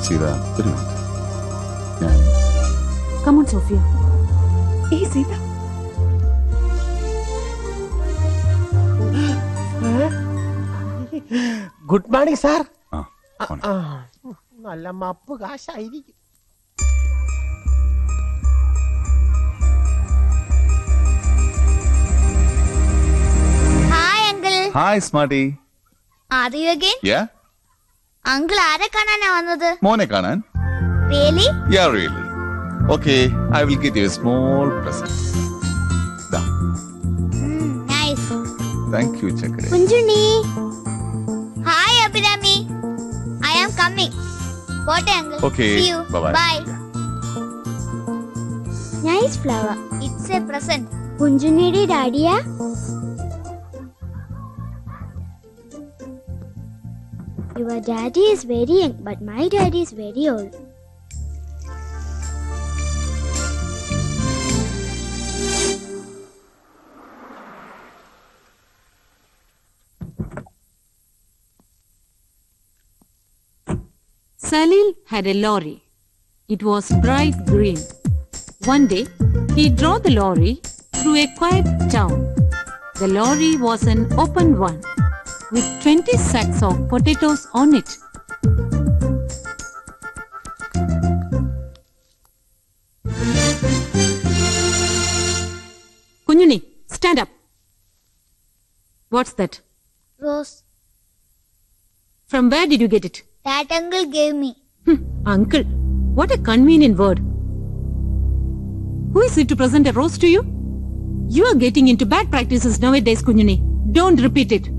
സീത ഒരു മിനിറ്റ് ഞാൻ come on Sophia ഈ സീത ഗുഡ് മോർണിംഗ് സാർ ആ മോനെ. നല്ല മപ്പ് കാശായിരിക്കും hi uncle hi smarty are you again yeah uncle ആരെ കാണാനാ വന്നത് മോനെ കാണാൻ really yeah really okay I will get you small present nice thank you ചക്കര Kunjunni hi Abhirami I am coming പോട്ടെ uncle Okay, See you. bye-bye. Bye. Nice flower it's a present കുഞ്ചുണ്ണിയുടെ ഡാഡിയാ Your daddy is very young, but my daddy is very old. Salil had a lorry. It was bright green. One day, he drove the lorry through a quiet town. The lorry was an open one with 20 sacks of potatoes on it. Kunyuni, stand up. What's that? Rose, From where did you get it? that uncle gave me. Hmm, uncle, what a convenient word. Who is it to present a rose to you? You are getting into bad practices nowadays, Kunyuni. Don't repeat it.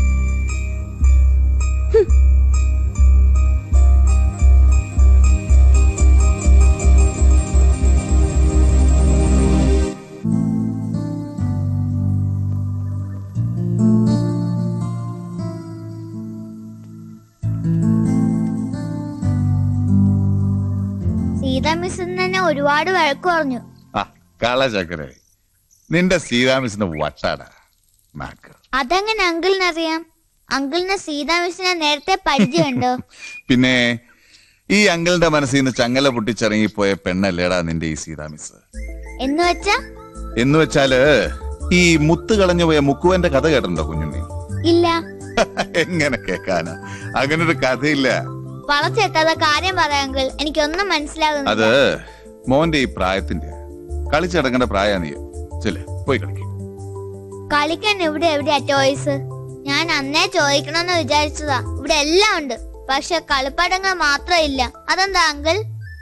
Seetha miss തന്നെ ഒരുപാട് വഴക്ക് പറഞ്ഞു ആ കള ചക്കര നിന്റെ സീതാമിസിന്റെ വട്ടാടാ നാക്ക് അതെങ്ങനെ അങ്കിളിനറിയാം അങ്കിളിന് സീത മിസ്സിനെ നേരത്തെ പരിചയമുണ്ടോ പിന്നെ ഈ അങ്കിളിന്റെ മനസ്സിൽ നിന്ന് ചങ്ങല പൊട്ടിച്ചിറങ്ങിപ്പോയ പെണ്ണല്ലേടാ നിന്റെ ഈ സീതാമിസ് എന്ന് വെച്ചാ എന്ന് വെച്ചാല് ഈ മുത്ത് കളഞ്ഞു പോയ മുക്കുവന്റെ കഥ കേട്ടിട്ടുണ്ടോ കുഞ്ഞുണ്ണി ഇല്ല എങ്ങനെ കേക്കാനാ അങ്ങനെ ഒരു കഥയില്ല വളച്ചെത്താതെ കാര്യം പറയാം അങ്കിൾ എനിക്കൊന്നും അത് മനസ്സിലാകുന്നില്ല മോന്റെ ഈ പ്രായത്തിന്റെ കളിച്ചടങ്ങേണ്ട പ്രായ നീ ചെല് പോയി കളിക്കും കളിക്കാൻ ഇവിടെ എവിടെയാ ടോയ്സ് ഞാൻ അന്നേ ചോദിക്കണമെന്ന് വിചാരിച്ചതാ ഇവിടെ എല്ലാം ഉണ്ട് പക്ഷെ കളിപ്പാട്ടങ്ങൾ മാത്രം ഇല്ല അതെന്താ അങ്കിൾ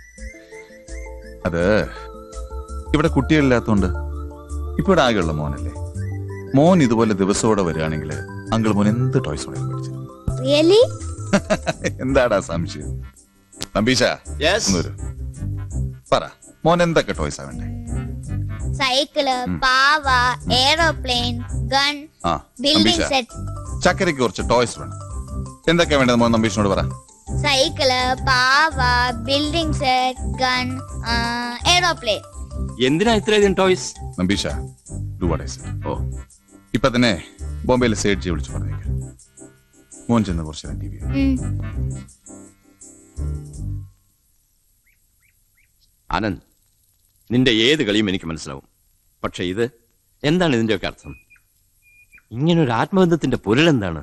അത് ഇവിടെ കുട്ടികളില്ലാത്തോണ്ട് ഇപ്പൊ ഇവിടെ ആകെയുള്ള മോനല്ലേ മോൻ ഇതുപോലെ ദിവസത്തോടെ വരികയാണെങ്കിൽ അങ്കിൾ മോൻ എന്ത് ടോയ്സ് വേണമെങ്കിലും മേടിച്ചു റിയലി എന്താടാ സംശയം നമ്പീശ ഒന്ന് വരൂ. പറ മോൻ എന്തൊക്കെ ടോയ്സാ വേണ്ടേ സൈക്കിള് പാവ എയറോപ്ലെയിൻ ഗൺ ആ ബിൽഡിംഗ് നമ്പീശ സെറ്റ് ചക്കരയ്ക്ക് കുറച്ച് ടോയ്സ് വേണം എന്തൊക്കെയാ വേണ്ടത് മോൻ നമ്പീഷിനോട് പറ സൈക്കിള് പാവ ബിൽഡിംഗ് സെറ്റ് ഗൺ എയറോപ്ലെയിൻ എന്തിനാ ഇത്രയധികം ടോയ്സ് നമ്പീശ do what I say oh ഇപ്പൊ തന്നെ ബോംബെയിലെ സേഡ്ജിയെ വിളിച്ചു പറഞ്ഞേക്ക് മോൻ ചെന്ന് കുറച്ച് നേരം ടി വി ആനന്ദ് നിന്റെ ഏത് കളിയും എനിക്ക് മനസ്സിലാവും പക്ഷെ ഇത് എന്താണ് ഇതിന്റെയൊക്കെ അർത്ഥം ഇങ്ങനെ ഒരു ആത്മബന്ധത്തിന്റെ പൊരുൾ എന്താണ്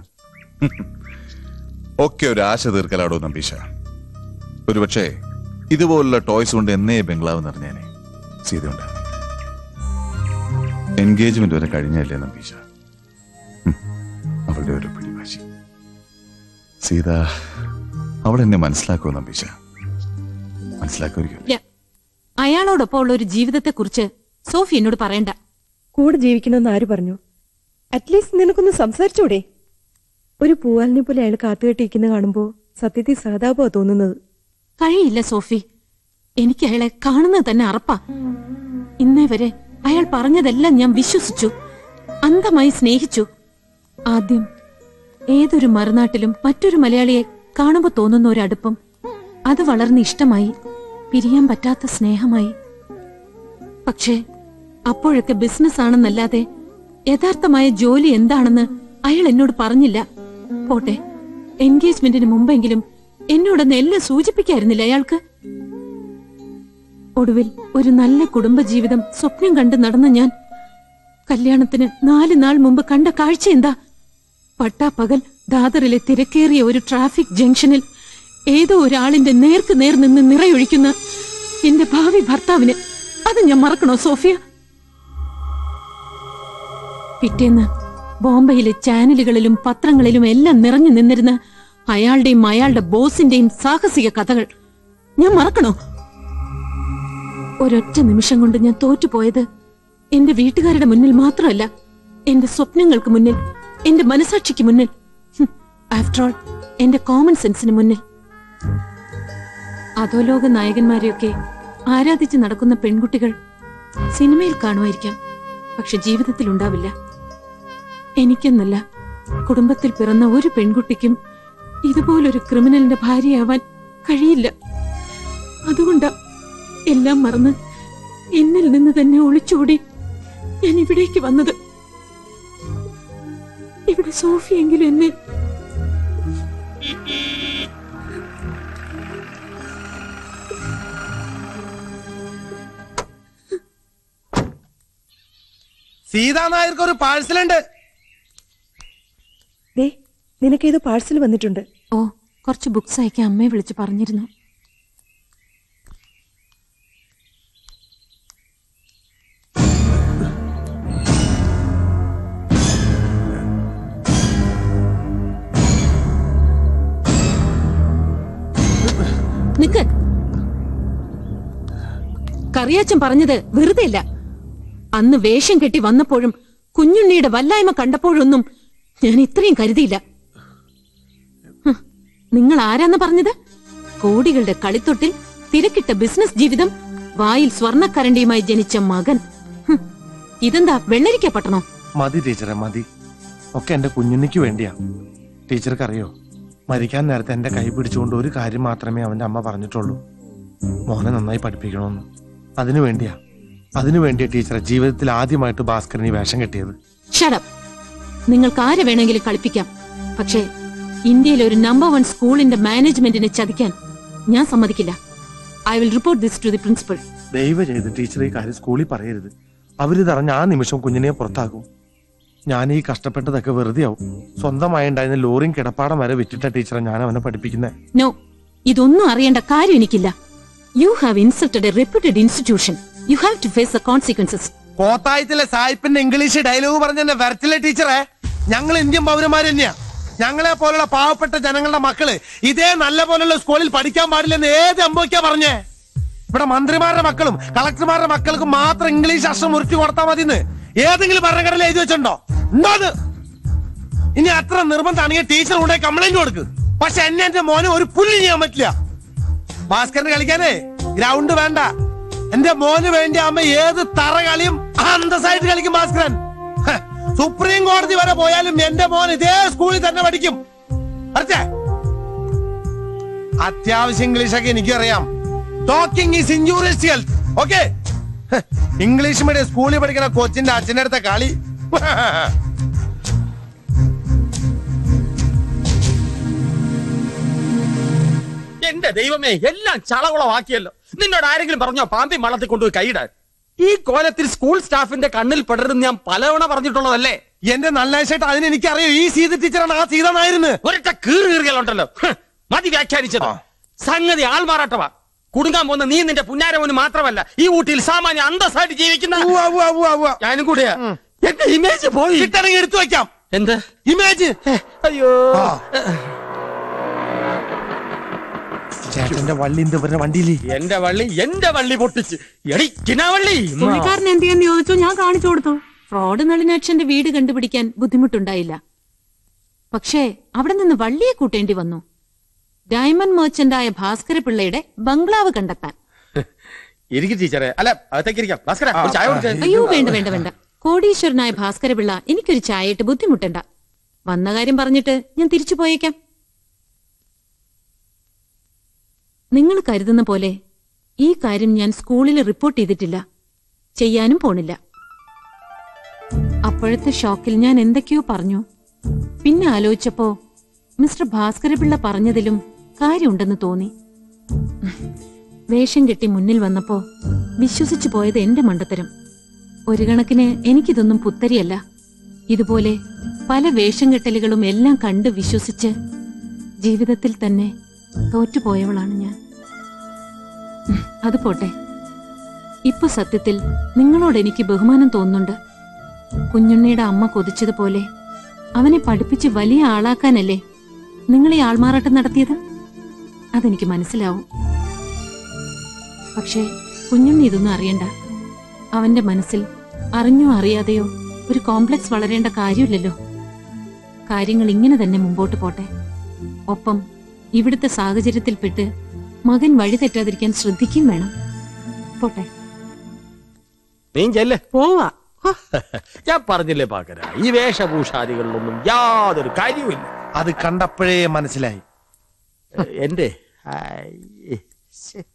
ഒക്കെ ഒരു ആശ തീർക്കലാടോ നമ്പീശ ഒരുപക്ഷെ ഇതുപോലുള്ള ടോയ്സ് കൊണ്ട് എന്നേ ബംഗ്ലാവ് നിറഞ്ഞേനെ സീത ഉണ്ട് എൻഗേജ്മെന്റ് വരെ കഴിഞ്ഞല്ലേ നമ്പീശ ഹും, അവളുടെ ഒരു പിടിവാശി സീത അവൾ എന്നെ മനസ്സിലാക്കുമോ നമ്പീശ മനസ്സിലാക്കുമായിരിക്കും ഇല്ല അയാളോടൊപ്പം ഉള്ള ഒരു ജീവിതത്തെക്കുറിച്ച് സോഫി എന്നോട് പറയണ്ട കൂടെ ജീവിക്കണമെന്ന് ആര് പറഞ്ഞു അറ്റ്ലീസ്റ്റ് നിനക്കൊന്ന് സംസാരിച്ചൂടെ ഒരു പൂവാലിനെ പോലെ അയാൾ കാത്തുകെട്ടിരിക്കുന്ന കാണുമ്പോ സത്യത്തിൽ സഹതാപമാ തോന്നുന്നത് കഴിയില്ല സോഫി എനിക്ക് അയാളെ കാണുന്നത് തന്നെ അറപ്പാ ഇന്നേ വരെ അയാൾ പറഞ്ഞതെല്ലാം ഞാൻ വിശ്വസിച്ചു അന്ധമായി സ്നേഹിച്ചു ആദ്യം ഏതൊരു മറുനാട്ടിലും മറ്റൊരു മലയാളിയെ കാണുമ്പോ തോന്നുന്ന ഒരു അടുപ്പം അത് വളർന്ന് ഇഷ്ടമായി പിരിയാൻ പറ്റാത്ത സ്നേഹമായി പക്ഷേ അപ്പോഴൊക്കെ ബിസിനസ് ആണെന്നല്ലാതെ യഥാർത്ഥമായ ജോലി എന്താണെന്ന് അയാൾ എന്നോട് പറഞ്ഞില്ല പോട്ടെ എൻഗേജ്മെന്റിന് മുമ്പെങ്കിലും എന്നോടൊന്ന് എല്ലാം സൂചിപ്പിക്കായിരുന്നില്ല അയാൾക്ക് ഒടുവിൽ ഒരു നല്ല കുടുംബജീവിതം സ്വപ്നം കണ്ട് നടന്ന ഞാൻ കല്യാണത്തിന് നാല് നാൾ മുമ്പ് കണ്ട കാഴ്ച എന്താ പട്ടാപ്പകൽ ദാദറിലെ തിരക്കേറിയ ഒരു ട്രാഫിക് ജംഗ്ഷനിൽ ഏതോ ഒരാളിന്റെ നേർക്ക് നേർ നിന്ന് നിറയൊഴിക്കുന്ന എന്റെ ഭാവി ഭർത്താവിന് അത് ഞാൻ മറക്കണോ സോഫിയ പിറ്റേന്ന് ബോംബെയിലെ ചാനലുകളിലും പത്രങ്ങളിലും എല്ലാം നിറഞ്ഞു നിന്നിരുന്ന അയാളുടെയും അയാളുടെ ബോസിന്റെയും സാഹസിക കഥകൾ ഞാൻ മറക്കണോ ഒരൊറ്റ നിമിഷം കൊണ്ട് ഞാൻ തോറ്റുപോയത് എന്റെ വീട്ടുകാരുടെ മുന്നിൽ മാത്രമല്ല എന്റെ സ്വപ്നങ്ങൾക്ക് മുന്നിൽ എന്റെ മനസാക്ഷിക്ക് മുന്നിൽ ആഫ്റ്റർ ഓൾ എന്റെ കോമൺ സെൻസിന് മുന്നിൽ അധോലോക നായകന്മാരെയൊക്കെ ആരാധിച്ച് നടക്കുന്ന പെൺകുട്ടികൾ സിനിമയിൽ കാണുമായിരിക്കാം പക്ഷെ ജീവിതത്തിൽ ഉണ്ടാവില്ല എനിക്കെന്നല്ല കുടുംബത്തിൽ പിറന്ന ഒരു പെൺകുട്ടിക്കും ഇതുപോലൊരു ക്രിമിനലിന്റെ ഭാര്യയാവാൻ കഴിയില്ല അതുകൊണ്ടാ എല്ലാം മറന്ന് എന്നിൽ നിന്ന് തന്നെ ഒളിച്ചോടി ഞാൻ ഇവിടേക്ക് വന്നത് ഇവിടെ സോഫിയെങ്കിലും എന്നെ സീതാ നായർക്ക് ഒരു പാഴ്സൽ ഉണ്ട് ദേ നിനക്കേതോ പാഴ്സൽ വന്നിട്ടുണ്ട് ഓ കുറച്ച് ബുക്സ് അയക്കാൻ അമ്മയെ വിളിച്ച് പറഞ്ഞിരുന്നു നിക്ക് കറിയാച്ചൻ പറഞ്ഞത് വെറുതെ അല്ല അന്ന് വേഷം കെട്ടി വന്നപ്പോഴും കുഞ്ഞുണ്ണിയുടെ വല്ലായ്മ കണ്ടപ്പോഴൊന്നും ഞാൻ ഇത്രയും കരുതിയില്ല ഹ്, നിങ്ങൾ ആരാന്ന് പറഞ്ഞത് കോടികളുടെ കളിത്തൊട്ടിൽ തിരക്കിട്ട ബിസിനസ് ജീവിതം വായിൽ സ്വർണ്ണക്കരണ്ടിയുമായി ജനിച്ച മകൻ ഹ്, ഇതെന്താ വെള്ളരിക്ക പട്ടണോ മതി ടീച്ചറെ മതി ഒക്കെ എന്റെ കുഞ്ഞുണ്ണിക്ക് വേണ്ടിയാ ടീച്ചർക്ക് അറിയോ മരിക്കാൻ നേരത്തെ എന്റെ കൈ പിടിച്ചുകൊണ്ട് ഒരു കാര്യം മാത്രമേ അവന്റെ അമ്മ പറഞ്ഞിട്ടുള്ളൂ മോനെ നന്നായി പഠിപ്പിക്കണമെന്ന് അതിനു വേണ്ടിയാ അതിനു വേണ്ടിയാ ടീച്ചറെ ജീവിതത്തിൽ ആദ്യമായിട്ട് ഭാസ്കരൻ ഈ വേഷം കെട്ടിയത് ഷടപ്പ് നിങ്ങൾക്ക് ആരെ വേണമെങ്കിലും കളിപ്പിക്കാം പക്ഷേ ഇന്ത്യയിലെ ഒരു നമ്പർ വൺ സ്കൂളിന്റെ മാനേജ്മെന്റിനെ ചതിക്കാൻ ഞാൻ സമ്മതിക്കില്ല I will report this to the principal ദയവ് ചെയ്ത് ടീച്ചർ ഈ കാര്യം സ്കൂളിൽ പറയരുത് അവരിതറിഞ്ഞ ആ നിമിഷം കുഞ്ഞിനെ പുറത്താക്കും ഞാൻ ഈ കഷ്ടപ്പെട്ടതൊക്കെ വെറുതെ ആവും സ്വന്തമായി ഉണ്ടായിരുന്ന ലോറിയും കിടപ്പാടം വരെ വിറ്റിട്ട ടീച്ചറെ ഞാൻ അവനെ പഠിപ്പിക്കുന്നത് നോ ഇതൊന്നും അറിയേണ്ട കാര്യം എനിക്കില്ല you have insulted a reputed institution you have to face the consequences കോത്തായത്തിലെ സായിപ്പിന്റെ ഇംഗ്ലീഷ് ഡയലോഗ് പറഞ്ഞെന്നെ വരത്തില്ല ടീച്ചറെ ഞങ്ങൾ ഇന്ത്യൻ പൗരന്മാർ തന്നെയാ ഞങ്ങളെ പോലുള്ള പാവപ്പെട്ട ജനങ്ങളുടെ മക്കള് ഇതേ നല്ല പോലുള്ള സ്കൂളിൽ പഠിക്കാൻ പാടില്ലെന്ന് ഏത് അമ്പോയ്ക്കാ പറഞ്ഞേ ഇവിടെ മന്ത്രിമാരുടെ മക്കളും കളക്ടർമാരുടെ മക്കൾക്കും മാത്രം ഇംഗ്ലീഷ് അക്ഷരം മുറിച്ചു കൊടുത്താൽ മതിന്ന് ഏതെങ്കിലും ഭരണഘടന എഴുതി വെച്ചിട്ടുണ്ടോ ഉണ്ടോ അത് ഇനി അത്ര നിർബന്ധമാണെങ്കിൽ ടീച്ചർ കൊണ്ടേ കംപ്ലൈന്റ് കൊടുക്ക് പക്ഷെ എന്നെ എന്റെ മോനെ ഒരു പുല്ല് ചെയ്യാൻ പറ്റില്ല ഭാസ്കറിന് കളിക്കാനേ ഗ്രൗണ്ട് വേണ്ട എന്റെ മോന് വേണ്ടി അമ്മ ഏത് തറ കളിയും അന്തസ്സായിട്ട് കളിക്കും ഭാസ്കരൻ ഹ, സുപ്രീം കോടതി വരെ പോയാലും എന്റെ മോൻ ഇതേ സ്കൂളിൽ തന്നെ പഠിക്കും അറിച്ചേ അത്യാവശ്യം ഇംഗ്ലീഷൊക്കെ എനിക്കറിയാം talking is injurious to health okay English medium സ്കൂളിൽ പഠിക്കുന്ന കൊച്ചിന്റെ അച്ഛൻ്റെ അടുത്ത കളി എന്റെ ദൈവമേ എല്ലാം ചളകുളമാക്കിയല്ലോ നിന്നോട് ആരെങ്കിലും പറഞ്ഞോ പാമ്പി മള്ളത്തിൽ കൊണ്ടുപോയി കൈയിടാൻ ഈ കോലത്തിൽ സ്കൂൾ സ്റ്റാഫിന്റെ കണ്ണിൽ പെടരുന്ന് ഞാൻ പലതവണ പറഞ്ഞിട്ടുള്ളതല്ലേ എന്റെ നല്ല ചേട്ടാ അതിന് എനിക്കറിയോ ഈ സീത ടീച്ചറാണ് ആ സീത നായിരുന്നു ഒരൊറ്റ കീറി കീറിയലുണ്ടല്ലോ ഹ്, മതി വ്യാഖ്യാനിച്ചത് സംഗതി ആൾമാറാട്ടവാ കുടുങ്ങാൻ പോകുന്ന നീ നിന്റെ പുന്നാരമോന് മാത്രമല്ല ഈ ഊട്ടിയിൽ സാമാന്യ അന്തസ്സായിട്ട് ജീവിക്കുന്ന ഞാനും കൂടെയാ എന്റെ ഇമേജ് പോയി കിട്ടണമെങ്കിൽ എടുത്തു വെക്കാം എന്ത് ഇമേജ് അയ്യോ ചേട്ടന്റെ വള്ളി എന്താ പറഞ്ഞ വണ്ടിയില്ലേ എന്റെ വള്ളി എന്റെ വള്ളി പൊട്ടിച്ച് എടി കിനാവള്ളി പുള്ളിക്കാരൻ എന്ത് ചെയ്യാന്ന് ചോദിച്ചു ഞാൻ കാണിച്ചു കൊടുത്തു ഫ്രോഡ് നളിനാക്ഷന്റെ വീട് കണ്ടുപിടിക്കാൻ ബുദ്ധിമുട്ടുണ്ടായില്ല പക്ഷേ അവിടെ നിന്ന് വള്ളിയെ കൂട്ടേണ്ടി വന്നു ഡയമണ്ട് മെർച്ചന്റായ ഭാസ്കര പിള്ളയുടെ ബംഗ്ലാവ് കണ്ടെത്താൻ ഇരിക്കും ടീച്ചറെ അല്ല അകത്തേക്ക് ഇരിക്കാം ഭാസ്കര ഒരു ചായ കുടിച്ചേ അയ്യോ വേണ്ട വേണ്ട വേണ്ട കോടീശ്വരനായ ഭാസ്കര പിള്ള എനിക്കൊരു ചായയിട്ട് ബുദ്ധിമുട്ടണ്ട വന്ന കാര്യം പറഞ്ഞിട്ട് ഞാൻ തിരിച്ചു പോയേക്കാം നിങ്ങൾ കരുതുന്ന പോലെ ഈ കാര്യം ഞാൻ സ്കൂളിൽ റിപ്പോർട്ട് ചെയ്തിട്ടില്ല ചെയ്യാനും പോണില്ല അപ്പോഴത്തെ ഷോക്കിൽ ഞാൻ എന്തൊക്കെയോ പറഞ്ഞു പിന്നെ ആലോചിച്ചപ്പോ മിസ്റ്റർ ഭാസ്കരപിള്ള പറഞ്ഞതിലും കാര്യമുണ്ടെന്ന് തോന്നി വേഷം കെട്ടി മുന്നിൽ വന്നപ്പോ വിശ്വസിച്ചു പോയത് എന്റെ മണ്ടത്തരം ഒരു കണക്കിന് എനിക്കിതൊന്നും പുത്തരിയല്ല ഇതുപോലെ പല വേഷം കെട്ടലുകളും എല്ലാം കണ്ട് വിശ്വസിച്ച് ജീവിതത്തിൽ തന്നെ തോറ്റുപോയവളാണ് ഞാൻ ഉം, അത് പോട്ടെ ഇപ്പൊ സത്യത്തിൽ നിങ്ങളോട് എനിക്ക് ബഹുമാനം തോന്നുന്നുണ്ട് കുഞ്ഞുണ്ണിയുടെ അമ്മ കൊതിച്ചതുപോലെ അവനെ പഠിപ്പിച്ച് വലിയ ആളാക്കാനല്ലേ നിങ്ങൾ ഈ ആൾമാറാട്ടം നടത്തിയത് അതെനിക്ക് മനസ്സിലാവും പക്ഷേ കുഞ്ഞുണ്ണി ഇതൊന്നും അറിയണ്ട അവന്റെ മനസ്സിൽ അറിഞ്ഞോ അറിയാതെയോ ഒരു കോംപ്ലക്സ് വളരേണ്ട കാര്യമില്ലല്ലോ കാര്യങ്ങൾ ഇങ്ങനെ തന്നെ മുമ്പോട്ട് പോട്ടെ ഒപ്പം ഇവിടുത്തെ സാഹചര്യത്തിൽപ്പെട്ട് മകൻ വഴി തെറ്റാതിരിക്കാൻ ശ്രദ്ധിക്കുകയും വേണം പോട്ടെ നീ ചെല്ല് പോവാ ഞാൻ പറഞ്ഞില്ലേ പാക്കര ഈ വേഷഭൂഷാദികളിലൊന്നും യാതൊരു കാര്യവുമില്ല അത് കണ്ടപ്പോഴേ മനസ്സിലായി എന്റെ ഐ, ശ്ശെ.